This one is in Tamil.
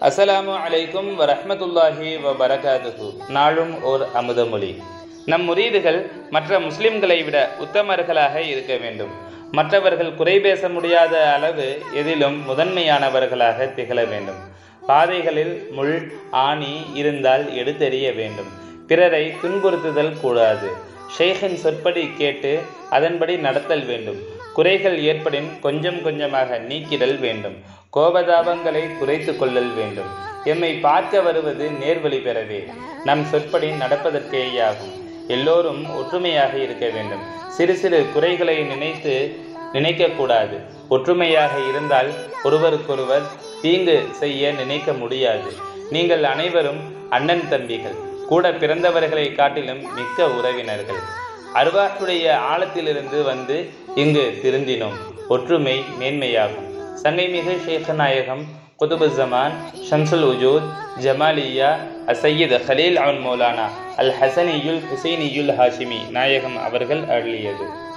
அஸ்ஸலாமு அலைக்கும் வரஹ்மத்துல்லாஹி வபரகாதுஹு நாளும் ஓர் அமுதமொழி நம் முரீதுகள் மற்ற முஸ்லிம்களை விட உத்தமர்களாக இருக்க வேண்டும் மற்றவர்கள் குறை பேச முடியாத அளவு எதிலும் முதன்மையானவர்களாக திகழ வேண்டும் பாதைகளில் முள் ஆணி இருந்தால் எடுத்தெறிய வேண்டும் பிறரை துன்புறுத்துதல் கூடாது ஷேഖின் சொற்படி கேட்டு அதன்படி நடத்தல் வேண்டும் குறைகள் ஏற்படின் கொஞ்சம் கொஞ்சமாக நீக்கிடல் வேண்டும் கோபதாபங்களை குறைத்து கொள்ளல் வேண்டும் எம்மை பார்க்க வருவது நேர்வழி பெறவே நம் சொற்படி நடப்பதற்கேயாகும் எல்லோரும் ஒற்றுமையாக இருக்க வேண்டும் சிறு சிறு குறைகளை நினைத்து நினைக்கக்கூடாது ஒற்றுமையாக இருந்தால் ஒருவருக்கொருவர் தீங்கு செய்ய நினைக்க முடியாது நீங்கள் அனைவரும் அண்ணன் தம்பிகள் கூட பிறந்தவர்களை காட்டிலும் மிக்க உறவினர்கள் அருவாற்றுடைய ஆழத்திலிருந்து வந்து இங்கு திருந்தினோம் ஒற்றுமை மேன்மையாகும் சங்கைமிகு ஷேഖநாயகம் குதுபு ஜமான் ஷம்சுல் உஜூத் ஜமாலியா அசையீத் ஹலீல் அவன் மௌலானா அல் ஹசனியுல் ஹுசைனியுல் ஹாஷிமி நாயகம் அவர்கள் அருளியது